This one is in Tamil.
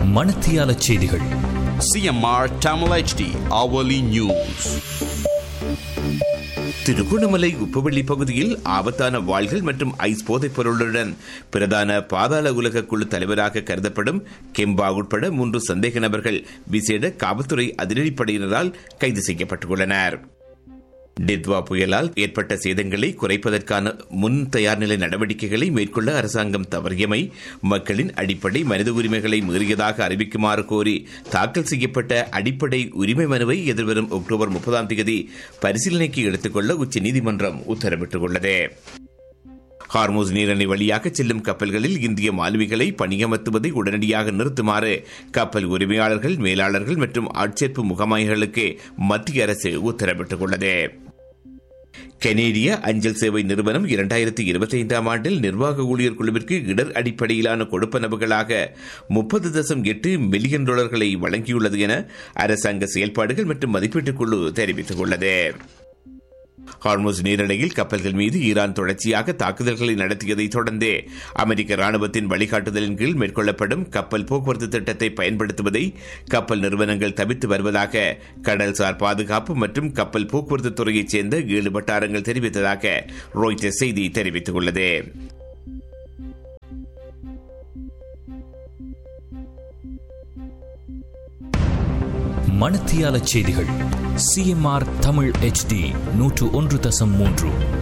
மணத்தியால செய்திகள் CMR Tamil HD hourly news. Trincomalee Uppuveli பகுதியில் ஆபத்தான வாள்கள் மற்றும் ஐஸ் போதைப் பொருளுடன் பிரதான பாதாள உலக குழு தலைவராக கருதப்படும் கெம்பா உட்பட மூன்று சந்தேக நபர்கள் விசேட காவல்துறை அதிரடிப்படையினரால் கைது செய்யப்பட்டுள்ளனர் டித்வா புயலால் ஏற்பட்ட சேதங்களை குறைப்பதற்கான முன் தயார்நிலை நடவடிக்கைகளை மேற்கொள்ள அரசாங்கம் தவறியமை மக்களின் அடிப்படை மனித உரிமைகளை மீறியதாக அறிவிக்குமாறு கோரி தாக்கல் செய்யப்பட்ட அடிப்படை உரிமை மனுவை எதிர்வரும் அக்டோபர் முப்பதாம் தேதி பரிசீலனைக்கு எடுத்துக்கொள்ள உச்சநீதிமன்றம் உத்தரவிட்டுள்ளது ஹார்மோஸ் நீரணி வழியாக செல்லும் கப்பல்களில் இந்திய மாலுமிகளை பணியமர்த்துவதை உடனடியாக நிறுத்துமாறு கப்பல் உரிமையாளர்கள் மேலாளர்கள் மற்றும் ஆட்சேர்ப்பு முகமைகளுக்கு மத்திய அரசு உத்தரவிட்டுள்ளது கனேடிய அஞ்சல் சேவை நிறுவனம் இரண்டாயிரத்தி இருபத்தி ஐந்தாம் ஆண்டில் நிர்வாக ஊழியர் குழுவிற்கு இடர் அடிப்படையிலான கொடுப்பனவுகளாக முப்பது தசம் எட்டு மில்லியன் டாலர்களை வழங்கியுள்ளது என அரசாங்க செயல்பாடுகள் மற்றும் மதிப்பீட்டுக் குழு தெரிவித்துள்ளது ஹார்மோஸ் நீரிணையில் கப்பல்கள் மீது ஈரான் தொடர்ச்சியாக தாக்குதல்களை நடத்தியதை தொடர்ந்து அமெரிக்க ராணுவத்தின் வழிகாட்டுதலின் கீழ் மேற்கொள்ளப்படும் கப்பல் போக்குவரத்து திட்டத்தை பயன்படுத்துவதை கப்பல் நிறுவனங்கள் தவிர்த்து வருவதாக கடல்சார் பாதுகாப்பு மற்றும் கப்பல் போக்குவரத்து துறையைச் சேர்ந்த ஏழு வட்டாரங்கள் தெரிவித்ததாக ரோய்டர் செய்தி தெரிவித்துள்ளது மணத்தியால செய்திகள் சிஎம்ஆர் தமிழ் HD நூற்று ஒன்று தசம் மூன்று